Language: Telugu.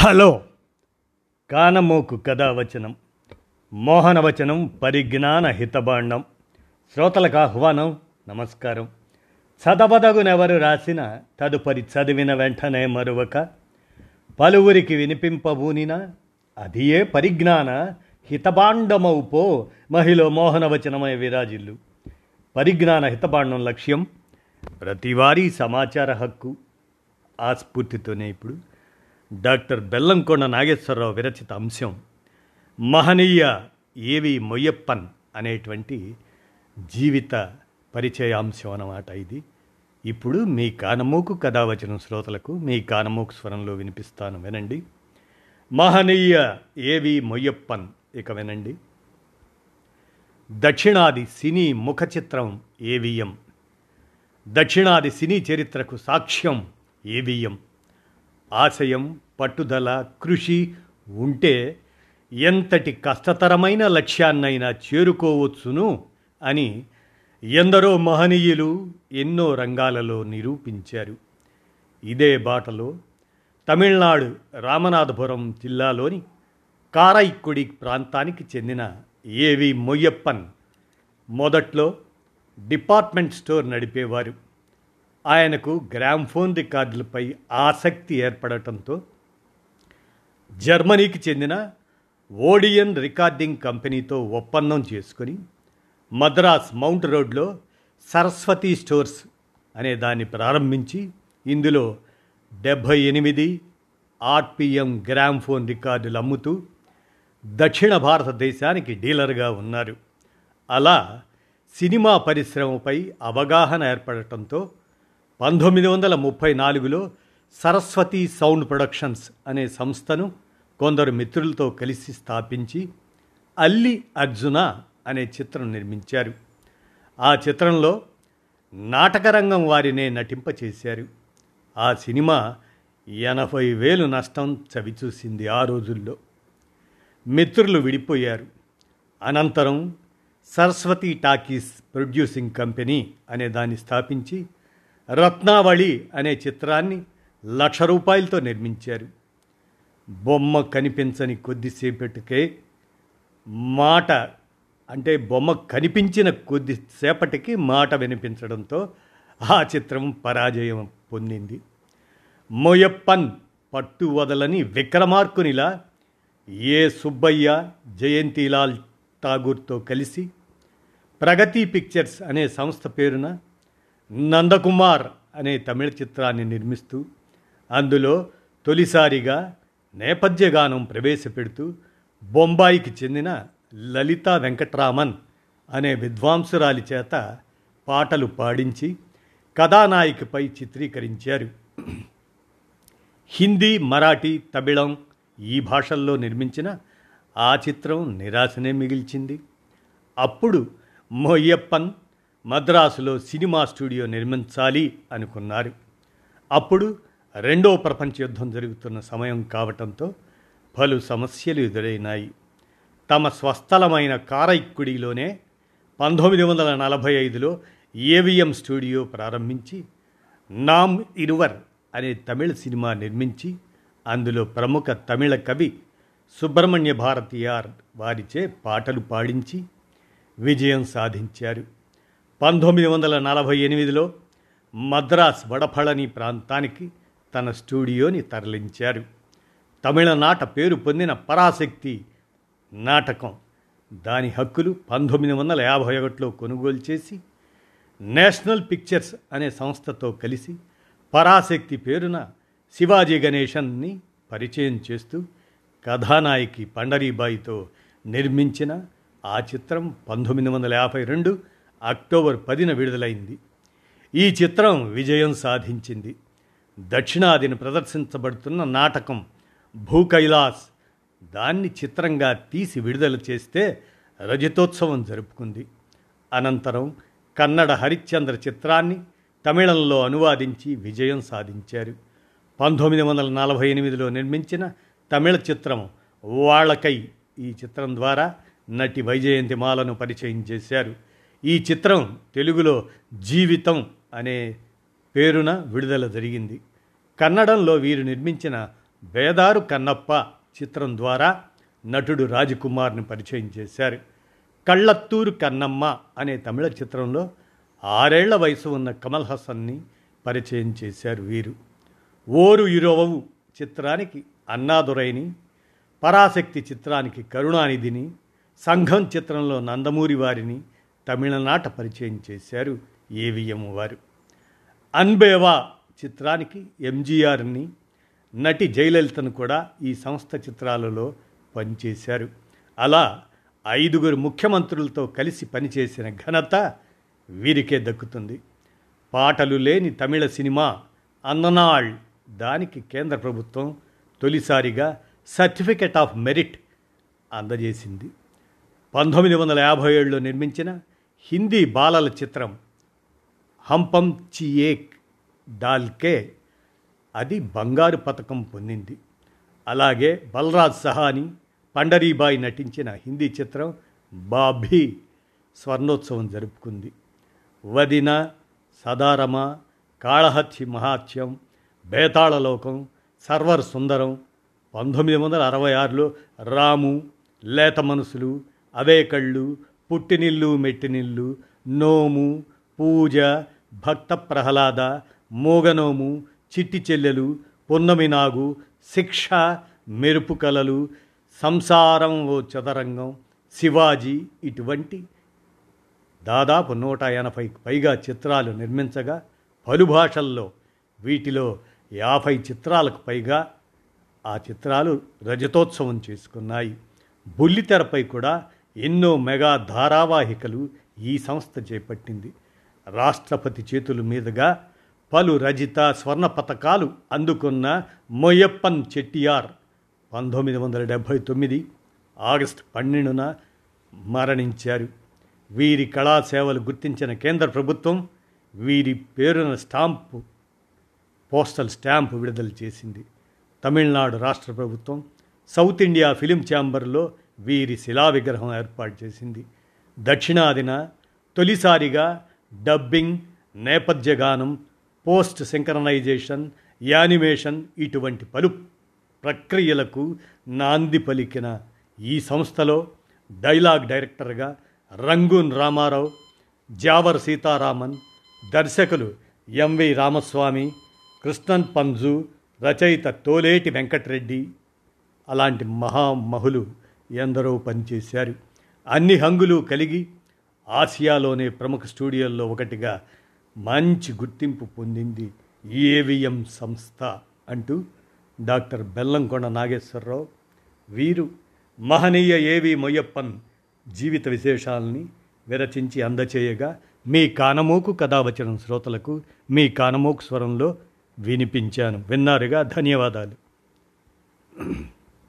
హలో కానమోకు కథావచనం మోహనవచనం పరిజ్ఞాన హితబాండం శ్రోతలకు ఆహ్వానం నమస్కారం చదవదగునెవరు రాసిన తదుపరి చదివిన వెంటనే మరొక పలువురికి వినిపింపబూనిన అది ఏ పరిజ్ఞాన హితబాండమౌపో మహిళ మోహనవచనమై విరాజిల్లు పరిజ్ఞాన హితబాండం లక్ష్యం ప్రతివారీ సమాచార హక్కు ఆ స్ఫూర్తితోనే ఇప్పుడు డాక్టర్ బెల్లంకొండ నాగేశ్వరరావు విరచిత అంశం మహనీయ ఏవి మొయ్యప్పన్ అనేటువంటి జీవిత పరిచయాంశం అన్నమాట ఇది ఇప్పుడు మీ కానమోకు కథావచనం శ్రోతలకు మీ కానమోకు స్వరంలో వినిపిస్తాను వినండి మహనీయ ఏవి మొయ్యప్పన్ ఇక వినండి దక్షిణాది సినీ ముఖ చిత్రం ఏవిఎం దక్షిణాది సినీ చరిత్రకు సాక్ష్యం ఏవిఎం ఆశయం పట్టుదల కృషి ఉంటే ఎంతటి కష్టతరమైన లక్ష్యాన్నైనా చేరుకోవచ్చును అని ఎందరో మహనీయులు ఎన్నో రంగాలలో నిరూపించారు ఇదే బాటలో తమిళనాడు రామనాథపురం జిల్లాలోని కారైక్కుడి ప్రాంతానికి చెందిన ఏవి మొయ్యప్పన్ మొదట్లో డిపార్ట్మెంట్ స్టోర్ నడిపేవారు ఆయనకు గ్రామ్ఫోన్ రికార్డులపై ఆసక్తి ఏర్పడటంతో జర్మనీకి చెందిన ఓడియన్ రికార్డింగ్ కంపెనీతో ఒప్పందం చేసుకొని మద్రాస్ మౌంట్ రోడ్లో సరస్వతి స్టోర్స్ అనే దాన్ని ప్రారంభించి ఇందులో డెబ్భై ఎనిమిది ఆర్పిఎం గ్రామ్ఫోన్ రికార్డులు అమ్ముతూ దక్షిణ భారతదేశానికి డీలర్గా ఉన్నారు అలా సినిమా పరిశ్రమపై అవగాహన ఏర్పడటంతో పంతొమ్మిది వందల ముప్పై నాలుగులో సరస్వతి సౌండ్ ప్రొడక్షన్స్ అనే సంస్థను కొందరు మిత్రులతో కలిసి స్థాపించి అల్లి అర్జున అనే చిత్రం నిర్మించారు ఆ చిత్రంలో నాటకరంగం వారినే నటింపచేశారు ఆ సినిమా ఎనభై వేలు నష్టం చవిచూసింది ఆ రోజుల్లో మిత్రులు విడిపోయారు అనంతరం సరస్వతి టాకీస్ ప్రొడ్యూసింగ్ కంపెనీ అనే దాన్ని స్థాపించి రత్నావళి అనే చిత్రాన్ని లక్ష రూపాయలతో నిర్మించారు బొమ్మ కనిపించని కొద్దిసేపటికే మాట అంటే బొమ్మ కనిపించిన కొద్దిసేపటికి మాట వినిపించడంతో ఆ చిత్రం పరాజయం పొందింది మొయప్పన్ పట్టు వదలని విక్రమార్కునిలా ఏ సుబ్బయ్య జయంతిలాల్ ఠాగూర్తో కలిసి ప్రగతి పిక్చర్స్ అనే సంస్థ పేరున నందకుమార్ అనే తమిళ చిత్రాన్ని నిర్మిస్తూ అందులో తొలిసారిగా నేపథ్యగానం ప్రవేశపెడుతూ బొంబాయికి చెందిన లలితా వెంకట్రామన్ అనే విద్వాంసురాలి చేత పాటలు పాడించి కథానాయికపై చిత్రీకరించారు హిందీ మరాఠీ తమిళం ఈ భాషల్లో నిర్మించిన ఆ చిత్రం నిరాశనే మిగిల్చింది అప్పుడు మొయ్యప్పన్ మద్రాసులో సినిమా స్టూడియో నిర్మించాలి అనుకున్నారు అప్పుడు రెండో ప్రపంచ యుద్ధం జరుగుతున్న సమయం కావటంతో పలు సమస్యలు ఎదురైనాయి తమ స్వస్థలమైన కారైక్కుడిలోనే పంతొమ్మిది వందల నలభై ఐదులో ఏవిఎం స్టూడియో ప్రారంభించి నామ్ ఇరువర్ అనే తమిళ సినిమా నిర్మించి అందులో ప్రముఖ తమిళ కవి సుబ్రహ్మణ్య భారతియార్ వారిచే పాటలు పాడించి విజయం సాధించారు పంతొమ్మిది వందల నలభై ఎనిమిదిలో మద్రాస్ వడఫళని ప్రాంతానికి తన స్టూడియోని తరలించారు తమిళనాట పేరు పొందిన పరాశక్తి నాటకం దాని హక్కులు పంతొమ్మిది వందల యాభై ఒకటిలో కొనుగోలు చేసి నేషనల్ పిక్చర్స్ అనే సంస్థతో కలిసి పరాశక్తి పేరున శివాజీ గణేశన్ని పరిచయం చేస్తూ కథానాయకి పండరీబాయితో నిర్మించిన ఆ చిత్రం పంతొమ్మిది వందల యాభై రెండు అక్టోబర్ పదిన విడుదలైంది ఈ చిత్రం విజయం సాధించింది దక్షిణాదిని ప్రదర్శించబడుతున్న నాటకం భూ కైలాస్ దాన్ని చిత్రంగా తీసి విడుదల చేస్తే రజతోత్సవం జరుపుకుంది అనంతరం కన్నడ హరిశ్చంద్ర చిత్రాన్ని తమిళంలో అనువాదించి విజయం సాధించారు పంతొమ్మిది వందల నలభై ఎనిమిదిలో నిర్మించిన తమిళ చిత్రం వాళ్ళకై ఈ చిత్రం ద్వారా నటి వైజయంతిమాలను పరిచయం చేశారు ఈ చిత్రం తెలుగులో జీవితం అనే పేరున విడుదల జరిగింది కన్నడంలో వీరు నిర్మించిన బేదారు కన్నప్ప చిత్రం ద్వారా నటుడు రాజకుమార్ని పరిచయం చేశారు కళ్ళత్తూరు కన్నమ్మ అనే తమిళ చిత్రంలో ఆరేళ్ల వయసు ఉన్న కమల్ హసన్ని పరిచయం చేశారు వీరు ఓరు ఇరోవవు చిత్రానికి అన్నాదురైని పరాశక్తి చిత్రానికి కరుణానిధిని సంఘం చిత్రంలో నందమూరి వారిని తమిళనాట పరిచయం చేశారు ఏవిఎం వారు అన్బేవా చిత్రానికి ఎంజీఆర్ని నటి జయలలితను కూడా ఈ సంస్థ చిత్రాలలో పనిచేశారు అలా ఐదుగురు ముఖ్యమంత్రులతో కలిసి పనిచేసిన ఘనత వీరికే దక్కుతుంది పాటలు లేని తమిళ సినిమా అన్ననాళ్ దానికి కేంద్ర ప్రభుత్వం తొలిసారిగా సర్టిఫికెట్ ఆఫ్ మెరిట్ అందజేసింది పంతొమ్మిది వందల యాభై ఏడులో నిర్మించిన హిందీ బాలల చిత్రం హంపం చియేక్ డాల్కే అది బంగారు పథకం పొందింది అలాగే బలరాజ్ సహాని పండరీబాయి నటించిన హిందీ చిత్రం బాభీ స్వర్ణోత్సవం జరుపుకుంది వదిన సదారమ కాళహత్యి మహాత్యం బేతాళలోకం సర్వర్ సుందరం పంతొమ్మిది వందల అరవై ఆరులో రాము లేత మనసులు అవే కళ్ళు పుట్టినిల్లు మెట్టినిల్లు నోము పూజ భక్త ప్రహ్లాద మోగనోము చిట్టి చెల్లెలు పున్నమి నాగు శిక్ష మెరుపు కలలు సంసారం ఓ చదరంగం శివాజీ ఇటువంటి దాదాపు నూట ఎనభైకి పైగా చిత్రాలు నిర్మించగా పలు భాషల్లో వీటిలో యాభై చిత్రాలకు పైగా ఆ చిత్రాలు రజతోత్సవం చేసుకున్నాయి బుల్లితెరపై కూడా ఎన్నో మెగా ధారావాహికలు ఈ సంస్థ చేపట్టింది రాష్ట్రపతి చేతుల మీదుగా పలు రజిత స్వర్ణ పథకాలు అందుకున్న మొయ్యప్పన్ చెట్టియార్ పంతొమ్మిది వందల డెబ్భై తొమ్మిది ఆగస్టు పన్నెండున మరణించారు వీరి కళాసేవలు గుర్తించిన కేంద్ర ప్రభుత్వం వీరి పేరున స్టాంపు పోస్టల్ స్టాంపు విడుదల చేసింది తమిళనాడు రాష్ట్ర ప్రభుత్వం సౌత్ ఇండియా ఫిలిం ఛాంబర్లో వీరి శిలా విగ్రహం ఏర్పాటు చేసింది దక్షిణాదిన తొలిసారిగా డబ్బింగ్ నేపథ్య గానం పోస్ట్ సింక్రనైజేషన్ యానిమేషన్ ఇటువంటి పలు ప్రక్రియలకు నాంది పలికిన ఈ సంస్థలో డైలాగ్ డైరెక్టర్గా రంగూన్ రామారావు జావర్ సీతారామన్ దర్శకులు ఎంవి రామస్వామి కృష్ణన్ పంజు రచయిత తోలేటి వెంకటరెడ్డి అలాంటి మహామహులు ఎందరో పనిచేశారు అన్ని హంగులు కలిగి ఆసియాలోనే ప్రముఖ స్టూడియోల్లో ఒకటిగా మంచి గుర్తింపు పొందింది ఏవిఎం సంస్థ అంటూ డాక్టర్ బెల్లంకొండ నాగేశ్వరరావు వీరు మహనీయ ఏవి మొయ్యప్పన్ జీవిత విశేషాలని విరచించి అందచేయగా మీ కానమోకు కథావచనం శ్రోతలకు మీ కానమోకు స్వరంలో వినిపించాను విన్నారుగా ధన్యవాదాలు